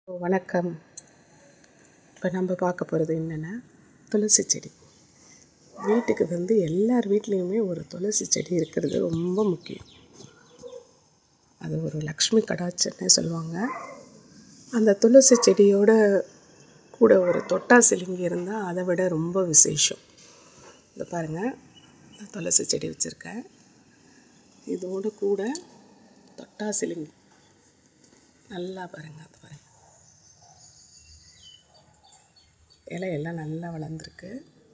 வணக்கம் இப்போ நம்ம பார்க்க போகிறது என்னென்னா துளசி செடி வீட்டுக்கு வந்து எல்லார் வீட்லேயுமே ஒரு துளசி செடி இருக்கிறது ரொம்ப முக்கியம் அது ஒரு லக்ஷ்மி கடாட்சம்னே சொல்லுவாங்க அந்த துளசி செடியோட கூட ஒரு தொட்டா சிலிங்கி இருந்தால் அதை விட ரொம்ப விசேஷம் இந்த பாருங்கள் இந்த துளசி செடி வச்சுருக்கேன் இதோடு கூட தொட்டா சிலிங்கி நல்லா பாருங்கள் அது பாருங்கள் இலையெல்லாம் நல்லா வளர்ந்துருக்கு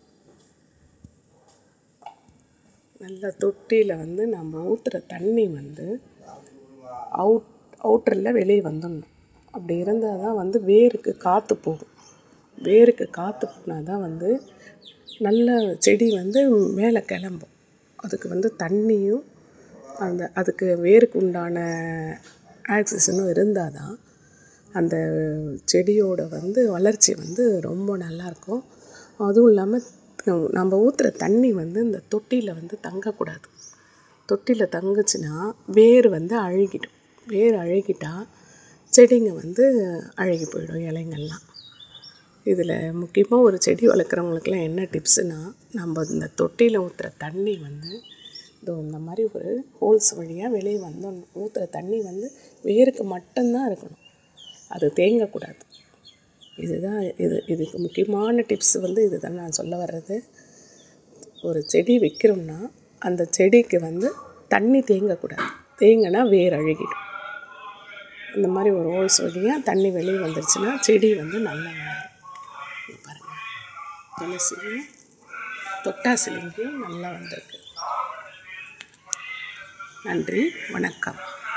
நல்ல தொட்டியில் வந்து நம்ம ஊற்றுற தண்ணி வந்து அவுட் அவுட்டரில் வெளியே வந்துடணும் அப்படி இருந்தால் தான் வந்து வேருக்கு காற்று போகும் வேருக்கு காற்று போனால் தான் வந்து நல்ல செடி வந்து மேலே கிளம்பும் அதுக்கு வந்து தண்ணியும் அந்த அதுக்கு வேருக்கு உண்டான ஆக்சிஜனும் இருந்தால் தான் அந்த செடியோட வந்து வளர்ச்சி வந்து ரொம்ப நல்லாயிருக்கும் அதுவும் இல்லாமல் நம்ம ஊற்றுற தண்ணி வந்து இந்த தொட்டியில் வந்து தங்கக்கூடாது தொட்டியில் தங்குச்சுன்னா வேர் வந்து அழுகிடும் வேர் அழுகிட்டா செடிங்க வந்து அழுகி போயிடும் இலைங்கள்லாம் இதில் முக்கியமாக ஒரு செடி வளர்க்குறவங்களுக்குலாம் என்ன டிப்ஸுனால் நம்ம இந்த தொட்டியில் ஊற்றுற தண்ணி வந்து இதோ இந்த மாதிரி ஒரு ஹோல்ஸ் வழியாக வெளியே வந்துடணும் ஊற்றுற தண்ணி வந்து வேருக்கு மட்டும்தான் இருக்கணும் அது தேங்கக்கூடாது இதுதான் இது இதுக்கு முக்கியமான டிப்ஸ் வந்து இது தான் நான் சொல்ல வர்றது ஒரு செடி வைக்கிறோம்னா அந்த செடிக்கு வந்து தண்ணி தேங்கக்கூடாது தேங்கினா வேர் அழுகிடும் இந்த மாதிரி ஒரு ஹோல்ஸ் வழியாக தண்ணி வெளியே வந்துருச்சுன்னா செடி வந்து நல்லா வளரும் இங்க பாருங்கள் துளசியும் தொட்டாசிலிங்கியும் நல்லா வந்திருக்கு நன்றி வணக்கம்